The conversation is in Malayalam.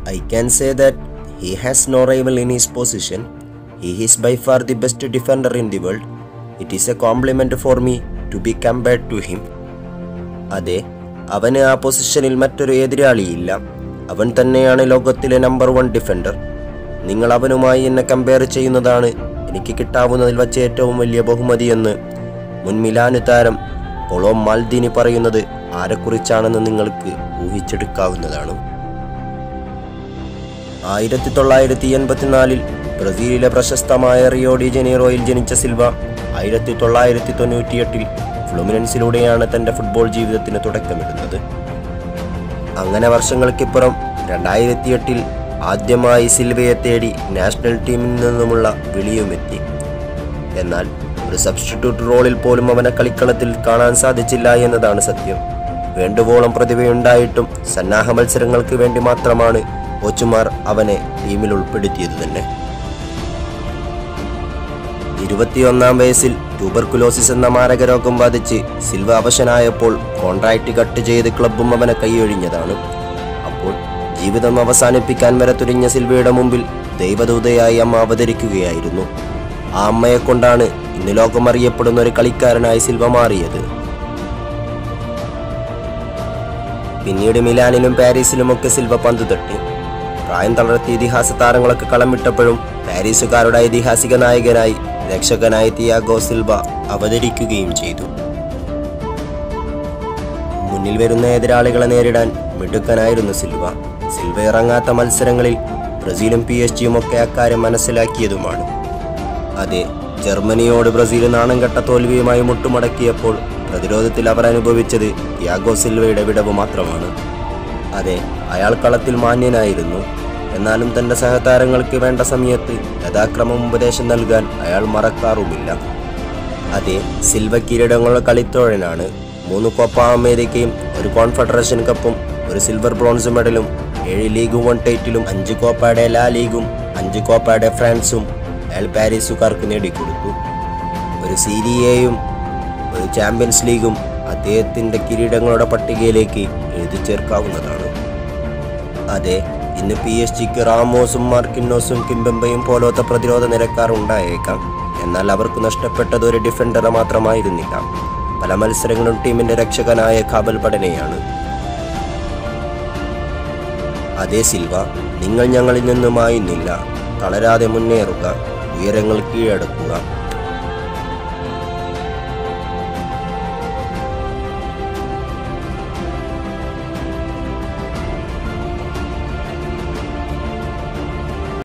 I can say that he has no rival in his position. He is by far the best defender in the world. It is a compliment for me to be compared to him. അതെ അവന് ആ പൊസിഷനിൽ മറ്റൊരു എതിരാളിയില്ല അവൻ തന്നെയാണ് ലോകത്തിലെ നമ്പർ വൺ ഡിഫൻഡർ നിങ്ങൾ അവനുമായി എന്നെ കമ്പയർ ചെയ്യുന്നതാണ് എനിക്ക് കിട്ടാവുന്നതിൽ വച്ച് ഏറ്റവും വലിയ ബഹുമതിയെന്ന് മുൻ മിലാന് താരം പൊളോ മാൽദീനി പറയുന്നത് ആരെക്കുറിച്ചാണെന്ന് നിങ്ങൾക്ക് ഊഹിച്ചെടുക്കാവുന്നതാണ് ആയിരത്തി തൊള്ളായിരത്തി എൺപത്തിനാലിൽ ബ്രസീലിലെ പ്രശസ്തമായ റിയോ ഡി ജനീറോയിൽ ജനിച്ച സിൽവ ആയിരത്തി തൊള്ളായിരത്തി തൊണ്ണൂറ്റിയെട്ടിൽ ഫ്ലുമിനൻസിലൂടെയാണ് തൻ്റെ ഫുട്ബോൾ ജീവിതത്തിന് തുടക്കമിടുന്നത് അങ്ങനെ വർഷങ്ങൾക്കിപ്പുറം രണ്ടായിരത്തി എട്ടിൽ ആദ്യമായി സിൽവയെ തേടി നാഷണൽ ടീമിൽ നിന്നുമുള്ള വിളിയുമെത്തി എന്നാൽ ഒരു സബ്സ്റ്റിറ്റ്യൂട്ട് റോളിൽ പോലും അവനെ കളിക്കളത്തിൽ കാണാൻ സാധിച്ചില്ല എന്നതാണ് സത്യം വേണ്ടുവോളം പ്രതിഭയുണ്ടായിട്ടും സന്നാഹ മത്സരങ്ങൾക്ക് വേണ്ടി മാത്രമാണ് കോച്ചുമാർ അവനെ ടീമിൽ ഉൾപ്പെടുത്തിയത് തന്നെ ഇരുപത്തിയൊന്നാം വയസ്സിൽ ട്യൂബർകുലോസിസ് എന്ന മാരക രോഗം ബാധിച്ച് സിൽവ അവശനായപ്പോൾ കോൺട്രാക്ട് കട്ട് ചെയ്ത് ക്ലബും അവനെ കൈയൊഴിഞ്ഞതാണ് അപ്പോൾ ജീവിതം അവസാനിപ്പിക്കാൻ വരെ തുനിഞ്ഞ സിൽവയുടെ മുമ്പിൽ ദൈവദൂതയായി അമ്മ അവതരിക്കുകയായിരുന്നു ആ അമ്മയെ കൊണ്ടാണ് ഇന്ന് ലോകം അറിയപ്പെടുന്ന ഒരു കളിക്കാരനായി സിൽവ മാറിയത് പിന്നീട് മിലാനിലും പാരീസിലുമൊക്കെ സിൽവ പന്ത് തട്ടി പ്രായം തളർത്തിയ ഇതിഹാസ താരങ്ങളൊക്കെ കളം വിട്ടപ്പോഴും പാരീസുകാരുടെ ഐതിഹാസിക നായകനായി രക്ഷകനായി തിയാഗോ സിൽവ അവതരിക്കുകയും ചെയ്തു മുന്നിൽ വരുന്ന എതിരാളികളെ നേരിടാൻ മിടുക്കനായിരുന്നു സിൽവ സിൽവ ഇറങ്ങാത്ത മത്സരങ്ങളിൽ ബ്രസീലും പി എസ് ജിയും ഒക്കെ അക്കാര്യം മനസ്സിലാക്കിയതുമാണ് അതെ ജർമ്മനിയോട് ബ്രസീൽ നാണം കെട്ട തോൽവിയുമായി മുട്ടുമടക്കിയപ്പോൾ പ്രതിരോധത്തിൽ അവർ അനുഭവിച്ചത് യാഗോ സിൽവയുടെ വിടവ് മാത്രമാണ് അതെ അയാൾ കളത്തിൽ മാന്യനായിരുന്നു എന്നാലും തന്റെ സഹതാരങ്ങൾക്ക് വേണ്ട സമയത്ത് യഥാക്രമം ഉപദേശം നൽകാൻ അയാൾ മറക്കാറുമില്ല അതെ സിൽവ കിരീടങ്ങളുടെ കളിത്തോഴനാണ് മൂന്ന് കോപ്പ അമേരിക്കയും ഒരു കോൺഫെഡറേഷൻ കപ്പും ഒരു സിൽവർ ബ്രോൺസ് മെഡലും ഏഴ് ലീഗ് വൺ ടൈറ്റിലും അഞ്ച് കോപ്പയുടെ ലാ ലീഗും അഞ്ച് കോപ്പയുടെ ഫ്രാൻസും അയാൾ പാരീസുകാർക്ക് നേടിക്കൊടുത്തു ഒരു സീരിയയും ഒരു ചാമ്പ്യൻസ് ലീഗും അദ്ദേഹത്തിൻ്റെ കിരീടങ്ങളുടെ പട്ടികയിലേക്ക് എഴുതി ചേർക്കാവുന്നതാണ് അതെ ഇന്ന് പി എസ് ജിക്ക് റാമോസും മാർക്കിന്നോസും കിംബെമ്പയും പോലത്തെ പ്രതിരോധ നിരക്കാർ ഉണ്ടായേക്കാം എന്നാൽ അവർക്ക് നഷ്ടപ്പെട്ടത് ഒരു ഡിഫൻഡറെ മാത്രമായിരുന്നില്ല പല മത്സരങ്ങളും ടീമിന്റെ രക്ഷകനായ കാബൽ പടനെയാണ് അതേ സിൽവ നിങ്ങൾ ഞങ്ങളിൽ നിന്നുമായുന്നില്ല തളരാതെ മുന്നേറുക ഉയരങ്ങൾ കീഴടക്കുക